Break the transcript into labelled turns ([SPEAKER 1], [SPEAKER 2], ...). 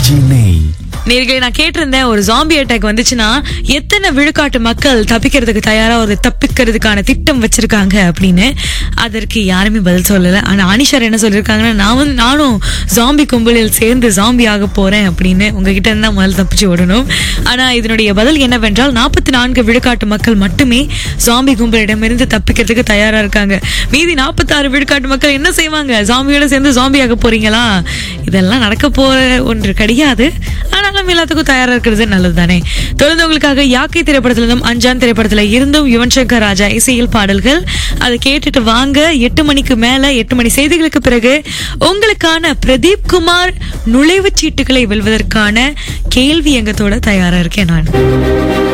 [SPEAKER 1] RJ நெய்
[SPEAKER 2] நேர்களை நான் கேட்டிருந்தேன் ஒரு ஜாம்பி அட்டாக் வந்துச்சுன்னா எத்தனை விழுக்காட்டு மக்கள் தப்பிக்கிறதுக்கு தயாரா ஒரு தப்பிக்கிறதுக்கான திட்டம் வச்சிருக்காங்க அப்படின்னு அதற்கு யாருமே பதில் சொல்லல ஆனா அனிஷர் என்ன சொல்லியிருக்காங்கன்னா நான் வந்து நானும் ஜாம்பி கும்பலில் சேர்ந்து ஜாம்பி ஆக போறேன் அப்படின்னு உங்ககிட்ட இருந்தா முதல்ல தப்பிச்சு ஓடணும் ஆனா இதனுடைய பதில் என்னவென்றால் நாற்பத்தி நான்கு விழுக்காட்டு மக்கள் மட்டுமே ஜாம்பி கும்பலிடமிருந்து தப்பிக்கிறதுக்கு தயாரா இருக்காங்க மீதி நாற்பத்தாறு விழுக்காட்டு மக்கள் என்ன செய்வாங்க ஜாம்பியோட சேர்ந்து ஜாம்பி ஆக போறீங்களா இதெல்லாம் நடக்க போற ஒன்று கிடையாது ஆனாலும் எல்லாத்துக்கும் தயாரா இருக்கிறது நல்லது தானே தொடர்ந்து உங்களுக்காக யாக்கை திரைப்படத்துல இருந்தும் அஞ்சான் திரைப்படத்துல இருந்தும் யுவன் சங்கர் ராஜா இசையில் பாடல்கள் அதை கேட்டுட்டு வாங்க எட்டு மணிக்கு மேல எட்டு மணி செய்திகளுக்கு பிறகு உங்களுக்கான பிரதீப் குமார் நுழைவுச் சீட்டுகளை வெல்வதற்கான கேள்வி எங்கத்தோட தயாரா இருக்கேன் நான்